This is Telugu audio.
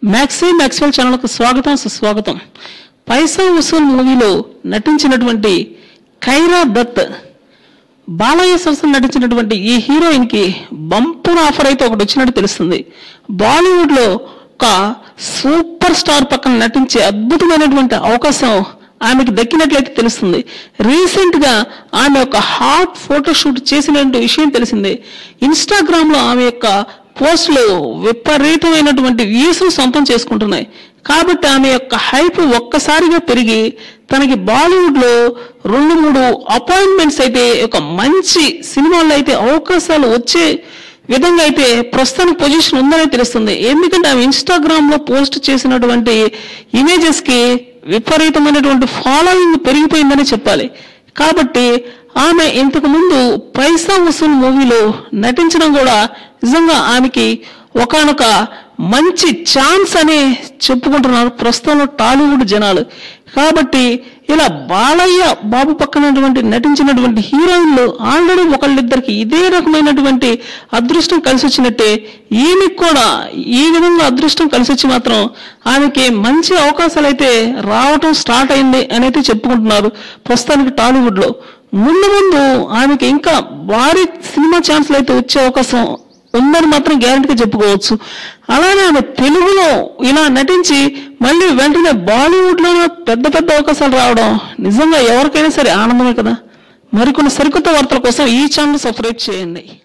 మ్యాక్సీ మ్యాక్స్వెల్ ఛానల్కు స్వాగతం సుస్వాగతం పైసా వసూల్ మూవీలో నటించినటువంటి ఖైరా దత్ బాలయ్య సరసన నటించినటువంటి ఈ హీరోయిన్ కి బంపర్ ఆఫర్ అయితే ఒకటి వచ్చినట్టు తెలుస్తుంది బాలీవుడ్ లో ఒక సూపర్ స్టార్ పక్కన నటించే అద్భుతమైనటువంటి అవకాశం ఆమెకి దక్కినట్లయితే తెలుస్తుంది రీసెంట్ గా ఆమె ఒక హాట్ ఫోటోషూట్ చేసినటువంటి విషయం తెలిసిందే ఇన్స్టాగ్రామ్ లో ఆమె యొక్క పోస్టులు విపరీతమైనటువంటి వ్యూస్ సొంతం చేసుకుంటున్నాయి కాబట్టి ఆమె యొక్క హైప్ ఒక్కసారిగా పెరిగి తనకి బాలీవుడ్ లో రెండు మూడు అపాయింట్మెంట్స్ అయితే ఒక మంచి సినిమాల్లో అయితే అవకాశాలు వచ్చే విధంగా అయితే ప్రస్తుతానికి పొజిషన్ ఉందని తెలుస్తుంది ఎందుకంటే ఆమె ఇన్స్టాగ్రామ్ లో పోస్ట్ చేసినటువంటి ఇమేజెస్ కి విపరీతమైనటువంటి ఫాలోయింగ్ పెరిగిపోయిందని చెప్పాలి కాబట్టి ఆమె ఇంతకు ముందు పైసా వసూల్ మూవీలో నటించడం కూడా నిజంగా ఆమెకి ఒకనొక మంచి ఛాన్స్ అని చెప్పుకుంటున్నారు ప్రస్తుతంలో టాలీవుడ్ జనాలు కాబట్టి ఇలా బాలయ్య బాబు పక్కనటువంటి నటించినటువంటి హీరోయిన్లు ఆల్రెడీ ఒకళ్ళిద్దరికి ఇదే రకమైనటువంటి అదృష్టం కలిసి వచ్చినట్టే ఈమెకి కూడా ఈ విధంగా అదృష్టం కలిసి వచ్చి మాత్రం ఆమెకి మంచి అవకాశాలు అయితే రావటం స్టార్ట్ అయింది అని అయితే చెప్పుకుంటున్నారు ప్రస్తుతానికి టాలీవుడ్ లో ముందు ముందు ఆమెకి ఇంకా భారీ సినిమా ఛాన్స్లు అయితే వచ్చే అవకాశం ఉందని మాత్రం గ్యారంటీగా చెప్పుకోవచ్చు అలానే ఆమె తెలుగులో ఇలా నటించి మళ్ళీ వెంటనే బాలీవుడ్ లో పెద్ద పెద్ద అవకాశాలు రావడం నిజంగా ఎవరికైనా సరే ఆనందమే కదా మరికొన్ని సరికొత్త వార్తల కోసం ఈ ఛానల్ సబ్స్క్రైబ్ చేయండి